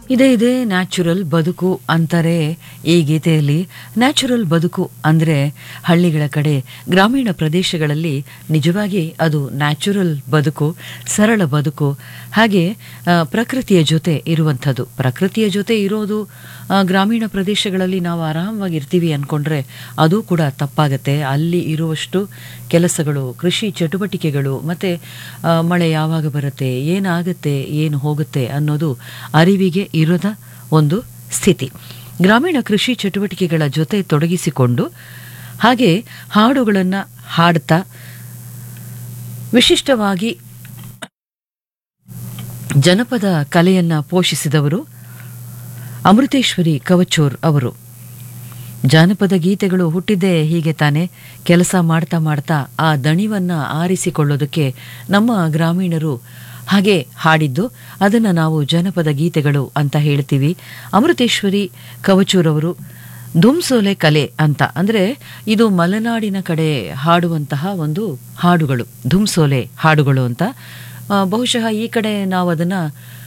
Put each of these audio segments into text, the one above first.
ಇದೇ ಇದೆ ನ್ಯಾಚುರಲ್ ಬದುಕು ಅಂತಾರೆ ಈ ಗೀತೆಯಲ್ಲಿ ನ್ಯಾಚುರಲ್ ಬದುಕು ಅಂದರೆ ಹಳ್ಳಿಗಳ ಕಡೆ ಗ್ರಾಮೀಣ ಪ್ರದೇಶಗಳಲ್ಲಿ ನಿಜವಾಗಿ ಅದು ನ್ಯಾಚುರಲ್ ಬದುಕು ಸರಳ ಬದುಕು ಹಾಗೆ ಆ, ಪ್ರಕೃತಿಯ ಜೊತೆ ಇರುವಂಥದ್ದು ಪ್ರಕೃತಿಯ ಜೊತೆ ಇರೋದು ಆ, ಗ್ರಾಮೀಣ ಪ್ರದೇಶಗಳಲ್ಲಿ ನಾವು ಆರಾಮವಾಗಿರ್ತೀವಿ ಅಂದ್ಕೊಂಡ್ರೆ ಅದು ಕೂಡ ತಪ್ಪಾಗತ್ತೆ ಅಲ್ಲಿ ಇರುವಷ್ಟು ಕೆಲಸಗಳು ಕೃಷಿ ಚಟುವಟಿಕೆಗಳು ಮತ್ತು ಮಳೆ ಯಾವಾಗ ಬರುತ್ತೆ ಏನಾಗುತ್ತೆ ಏನು ಹೋಗುತ್ತೆ ಅನ್ನೋದು ಅರಿವಿಗೆ ಇರದ ಒಂದು ಸ್ಥಿತಿ ಗ್ರಾಮೀಣ ಕೃಷಿ ಚಟುವಟಿಕೆಗಳ ಜೊತೆ ತೊಡಗಿಸಿಕೊಂಡು ಹಾಗೆ ಹಾಡುಗಳನ್ನು ಹಾಡ್ತಾ ವಿಶಿಷ್ಟವಾಗಿ ಜನಪದ ಕಲೆಯನ್ನ ಪೋಷಿಸಿದವರು ಅಮೃತೇಶ್ವರಿ ಕವಚೂರ್ ಅವರು ಜಾನಪದ ಗೀತೆಗಳು ಹುಟ್ಟಿದ್ದೇ ಹೀಗೆ ತಾನೆ ಕೆಲಸ ಮಾಡ್ತಾ ಮಾಡ್ತಾ ಆ ದಣಿವನ್ನ ಆರಿಸಿಕೊಳ್ಳೋದಕ್ಕೆ ನಮ್ಮ ಗ್ರಾಮೀಣರು ಹಾಗೆ ಹಾಡಿದ್ದು ಅದನ್ನು ನಾವು ಜನಪದ ಗೀತೆಗಳು ಅಂತ ಹೇಳ್ತೀವಿ ಅಮೃತೇಶ್ವರಿ ಕವಚೂರವರು ಧುಮ್ಸೋಲೆ ಕಲೆ ಅಂತ ಅಂದರೆ ಇದು ಮಲೆನಾಡಿನ ಕಡೆ ಹಾಡುವಂತಹ ಒಂದು ಹಾಡುಗಳು ಧುಮ್ಸೋಲೆ ಹಾಡುಗಳು ಅಂತ ಆ, ಬಹುಶಃ ಈ ಕಡೆ ನಾವು ಅದನ್ನು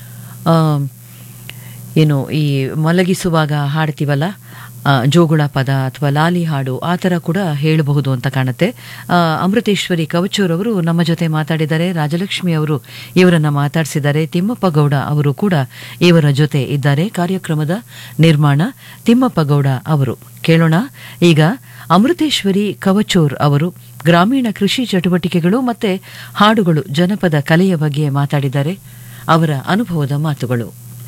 ಏನು ಈ ಮಲಗಿಸುವಾಗ ಹಾಡ್ತೀವಲ್ಲ ಆ, ಜೋಗುಳ ಪದ ಅಥವಾ ಲಾಲಿ ಹಾಡು ಆ ಥರ ಕೂಡ ಹೇಳಬಹುದು ಅಂತ ಕಾಣುತ್ತೆ ಆ, ಅಮೃತೇಶ್ವರಿ ಕವಚೂರವರು ನಮ್ಮ ಜೊತೆ ಮಾತಾಡಿದ್ದಾರೆ ರಾಜಲಕ್ಷ್ಮಿ ಅವರು ಇವರನ್ನ ಮಾತಾಡಿಸಿದ್ದಾರೆ ತಿಮ್ಮಪ್ಪ ಗೌಡ ಅವರು ಕೂಡ ಇವರ ಜೊತೆ ಇದ್ದಾರೆ ಕಾರ್ಯಕ್ರಮದ ನಿರ್ಮಾಣ ತಿಮ್ಮಪ್ಪ ಗೌಡ ಅವರು ಕೇಳೋಣ ಈಗ ಅಮೃತೇಶ್ವರಿ ಕವಚೂರ್ ಅವರು ಗ್ರಾಮೀಣ ಕೃಷಿ ಚಟುವಟಿಕೆಗಳು ಮತ್ತೆ ಹಾಡುಗಳು ಜನಪದ ಕಲೆಯ ಬಗ್ಗೆ ಮಾತಾಡಿದ್ದಾರೆ ಅವರ ಅನುಭವದ ಮಾತುಗಳು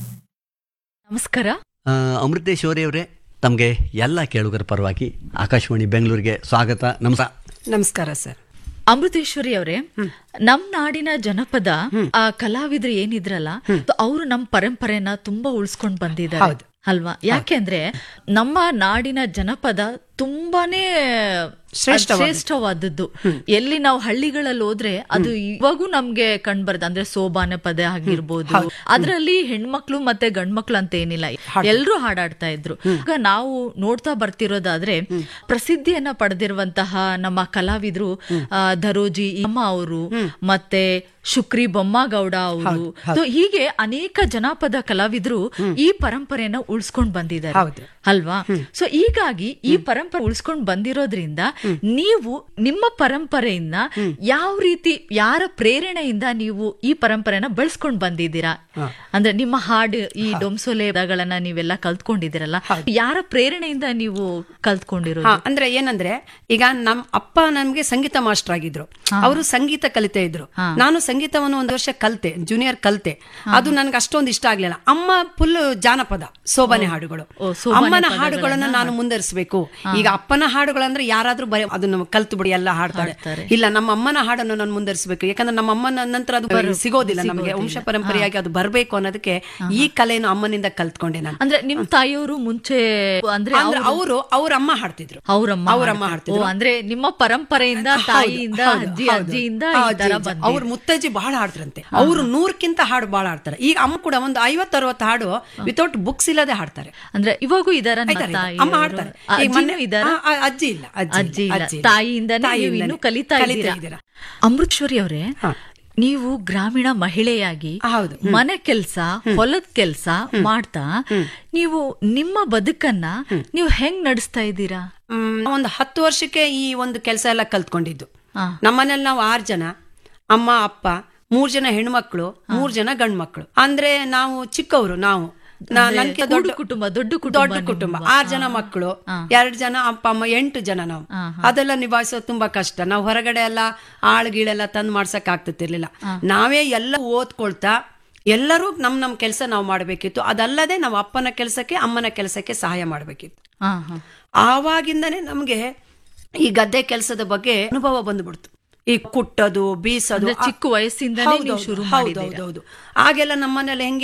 ನಮಸ್ಕಾರ ಆ, ಅಮೃತೇಶ್ವರಿ ಅವರೇ ತಮಗೆ ಎಲ್ಲ ಕೇಳುಗರ ಪರವಾಗಿ ಆಕಾಶವಾಣಿ ಬೆಂಗಳೂರಿಗೆ ಸ್ವಾಗತ ನಮಸ್ಕಾರ ನಮಸ್ಕಾರ ಸರ್ ಅಮೃತೇಶ್ವರಿ ಅವರೇ ನಮ್ ನಾಡಿನ ಜನಪದ ಆ ಕಲಾವಿದ್ರು ಏನಿದ್ರಲ್ಲ ಅವರು ನಮ್ ಪರಂಪರೆನ ತುಂಬಾ ಉಳಿಸ್ಕೊಂಡ್ ಬಂದಿದ್ದಾರೆ ಹೌದು. ಅಲ್ವಾ ಯಾಕೆಂದ್ರೆ ನಮ್ಮ ನಾಡಿನ ಜನಪದ ತುಂಬಾನೇ ಶ್ರೇಷ್ಠವಾದದ್ದು. ಶ್ರೇಷ್ಠವಾದದ್ದು ಎಲ್ಲಿ ನಾವು ಹಳ್ಳಿಗಳಲ್ಲಿ ಹೋದ್ರೆ ಅದು ಇವಾಗೂ ನಮ್ಗೆ ಕಂಡ್ಬರ್ದು ಅಂದ್ರೆ ಸೋಬಾನೆ ಪದ ಆಗಿರ್ಬೋದು ಅದ್ರಲ್ಲಿ ಹೆಣ್ಮಕ್ಳು ಮತ್ತೆ ಗಂಡ್ಮಕ್ಳು ಅಂತ ಏನಿಲ್ಲ ಎಲ್ರು ಹಾಡಾಡ್ತಾ ಇದ್ರು ಈಗ ನಾವು ನೋಡ್ತಾ ಬರ್ತಿರೋದಾದ್ರೆ ಪ್ರಸಿದ್ಧಿಯನ್ನ ಪಡೆದಿರುವಂತಹ ನಮ್ಮ ಕಲಾವಿದ್ರು ಆ, ಧರೋಜಿ ಅಮ್ಮ ಅವರು ಮತ್ತೆ ಶುಕ್ರಿ ಬೊಮ್ಮಗೌಡ ಅವರು So ಹೀಗೆ ಅನೇಕ ಜನಪದ ಕಲಾವಿದ್ರು ಈ ಪರಂಪರೆಯನ್ನ ಉಳಿಸ್ಕೊಂಡ್ ಬಂದಿದ್ದಾರೆ ಹೌದು. ಅಲ್ವಾ ಸೊ ಹೀಗಾಗಿ ಈ ಪರಂಪರೆ ಉಳಿಸ್ಕೊಂಡ್ ಬಂದಿರೋದ್ರಿಂದ ನೀವು ನಿಮ್ಮ ಪರಂಪರೆಯಿಂದ ಯಾವ ರೀತಿ ಯಾರ ಪ್ರೇರಣೆಯಿಂದ ನೀವು ಈ ಪರಂಪರೆನ ಬೆಳೆಸ್ಕೊಂಡ್ ಬಂದಿದ್ದೀರಾ ಅಂದ್ರೆ ನಿಮ್ಮ ಹಾಡು ಈ ಡೊಂಸೊಲೆಗಳನ್ನ ನೀವೆಲ್ಲ ಕಲ್ತ್ಕೊಂಡಿದ್ದೀರಲ್ಲ ಯಾರ ಪ್ರೇರಣೆಯಿಂದ ನೀವು ಕಲ್ತ್ಕೊಂಡಿರೋದು ಹಾ ಅಂದ್ರೆ ಏನಂದ್ರೆ ಈಗ ನಮ್ ಅಪ್ಪ ನಮ್ಗೆ ಸಂಗೀತ ಮಾಸ್ಟರ್ ಆಗಿದ್ರು ಅವರು ಸಂಗೀತ ಕಲಿತಾ ಇದ್ರು ನಾನು ಸಂಗೀತವನ್ನು ಒಂದು ವರ್ಷ ಕಲ್ತೆ ಜೂನಿಯರ್ ಕಲ್ತೆ ಅದು ನನ್ಗೆ ಅಷ್ಟೊಂದು ಇಷ್ಟ ಆಗ್ಲಿಲ್ಲ ಅಮ್ಮ ಫುಲ್ ಜಾನಪದ ಸೋಬಾನೆ ಹಾಡುಗಳು ಓ, ಸೋಬಾನೆ ಅಮ್ಮನ ಹಾಡುಗಳನ್ನ ನಾನು ಮುಂದರಿಸಬೇಕು ಈಗ ಅಪ್ಪನ ಹಾಡುಗಳಂದ್ರೆ ಯಾರಾದ್ರೂ ಬರೀ ಅದನ್ನ ಕಲ್ತು ಬಿಡಿ ಎಲ್ಲ ಹಾಡ್ತಾರೆ ಇಲ್ಲ ನಮ್ಮ ಅಮ್ಮನ ಹಾಡನ್ನು ನಾನು ಮುಂದರಿಸಬೇಕು ಯಾಕಂದ್ರೆ ನಮ್ಮ ಅಮ್ಮನ ನಂತರ ಅದು ಸಿಗೋದಿಲ್ಲ ನಮಗೆ ವಂಶ ಪರಂಪರೆಯಾಗಿ ಅದು ಬರಬೇಕು ಅನ್ನೋದಕ್ಕೆ ಈ ಕಲೆಯನ್ನು ಅಮ್ಮನಿಂದ ಕಲ್ತ್ಕೊಂಡೆ ನಾನು ಅಂದ್ರೆ ನಿಮ್ ತಾಯಿಯವರು ಮುಂಚೆ ಅಂದ್ರೆ ಅಂದ್ರೆ ಅವರು ಅವ್ರ ಅಮ್ಮ ಹಾಡ್ತಿದ್ರು ಅವ್ರಮ್ಮ ಅವ್ರಮ್ಮ ಹಾಡ್ತಾರೆ. ಹಾಡ್ತಿದ್ರು. ಓ, ಅಂದ್ರೆ ನಿಮ್ಮ ಪರಂಪರೆಯಿಂದ ತಾಯಿಯಿಂದ ಅಜ್ಜಿ ಅಜ್ಜಿಯಿಂದ ಈ ತರ ಬಂದಿದೆ. ಅವ್ರ ಮುತ್ತಜ್ಜಿ ಬಹಳ ಹಾಡ್ತಾರಂತೆ ಅವ್ರು ನೂರಕ್ಕಿಂತ ಹಾಡು ಬಹಳ ಹಾಡ್ತಾರೆ ಈಗ ಅಮ್ಮ ಕೂಡ ಒಂದು ಐವತ್ತು ಅರವತ್ತು ಹಾಡು ವಿತೌಟ್ ಬುಕ್ಸ್ ಇಲ್ಲದೆ ಹಾಡ್ತಾರೆ ಅಂದ್ರೆ ಇವಾಗೂ ಇದಾರ ನಿಮ್ಮ ಆಯ್ತಾರೆ, ತಾಯಿ ಅಮ್ಮ ಹಾಡ್ತಾರೆ ಈಗ ಮೊನ್ನೆ- ಇದಾರ ಆ, ಆ, ಅಜ್ಜಿ ಇಲ್ಲ ಅಜ್ಜಿ ಇಲ್ಲ ಅಜ್ಜಿ ಇಲ್ಲ. ತಾಯಿಯಿಂದನೇ ನೀವು ತಾಯಿಯಿಂದನೇ ಇನ್ನು ಕಲಿತಾ ಕಲಿತಾ ಇದ್ದೀರಾ ಇದ್ದೀರಾ. ಅಮೃತೇಶ್ವರಿ ಅವರೇ ಹಾ. ನೀವು ಗ್ರಾಮೀಣ ಮಹಿಳೆಯಾಗಿ ಹೌದು. ಮನೆ ಕೆಲ್ಸ ಹೊಲದ ಕೆಲ್ಸ ಮಾಡ್ತಾ ನೀವು ನಿಮ್ಮ ಬದುಕನ್ನ ನೀವು ಹೆಂಗ್ ನಡೆಸ್ತಾ ಇದ್ದೀರಾ ಹ್ಮ್, ಒಂದು ಹತ್ತು ವರ್ಷಕ್ಕೆ ಈ ಒಂದು ಕೆಲಸ ಎಲ್ಲ ಕಲ್ತ್ಕೊಂಡಿದ್ದು ಹಾ. ನಮ್ಮನೇಲಿ ನಾವು ಆರು ಜನ ಅಮ್ಮ ಅಪ್ಪ ಮೂರ್ ಜನ ಹೆಣ್ಮಕ್ಳು ಮೂರ್ ಜನ ಗಂಡ್ ಮಕ್ಳು ಅಂದ್ರೆ ನಾವು ಚಿಕ್ಕವರು ನಾವು ನಾ- ನನ್ಗೆ ಕೂಡು ದೊಡ್ಡ ಕುಟುಂಬ, ದೊಡ್ಡ ಕುಟುಂಬ ದೊಡ್ಡ ಕುಟುಂಬ ಆರ್ ಜನ ಮಕ್ಕಳು ಎರಡ್ ಜನ ಅಪ್ಪ ಅಮ್ಮ ಎಂಟು ಜನ ನಾವು ಅದೆಲ್ಲ ನಿಭಾಯಿಸೋದು ತುಂಬಾ ಕಷ್ಟ ನಾವು ಹೊರಗಡೆ ಎಲ್ಲ ಆಳ್ಗೀಳೆಲ್ಲ ತಂದು ಮಾಡ್ಸಕ್ ಆಗ್ತಿರ್ಲಿಲ್ಲ ನಾವೇ ಎಲ್ಲ ಓದ್ಕೊಳ್ತಾ ಎಲ್ಲರೂ ನಮ್ ನಮ್ ಕೆಲಸ ನಾವು ಮಾಡಬೇಕಿತ್ತು ಅದಲ್ಲದೆ ನಾವು ಅಪ್ಪನ ಕೆಲಸಕ್ಕೆ ಅಮ್ಮನ ಕೆಲಸಕ್ಕೆ ಸಹಾಯ ಮಾಡಬೇಕಿತ್ತು ಹಾ ಹಾ ಆವಾಗಿಂದನೇ ನಮ್ಗೆ ಈ ಗದ್ದೆ ಕೆಲಸದ ಬಗ್ಗೆ ಅನುಭವ ಬಂದ್ಬಿಡ್ತು ಈ ಕುಟ್ಟೋದು ಬೀಸೋದು ಅಂದ್ರೆ ಚಿಕ್ಕ ವಯಸ್ಸಿಂದನೇ ನೀವು ಹೌದೌದು, ಶುರು ಹೌದು, ಮಾಡಿದ್ದೀರಾ. ಹೌದು, ಹೌದು. ಆಗೆಲ್ಲ ನಮ್ಮನೇಲಿ ಹೆಂಗೆ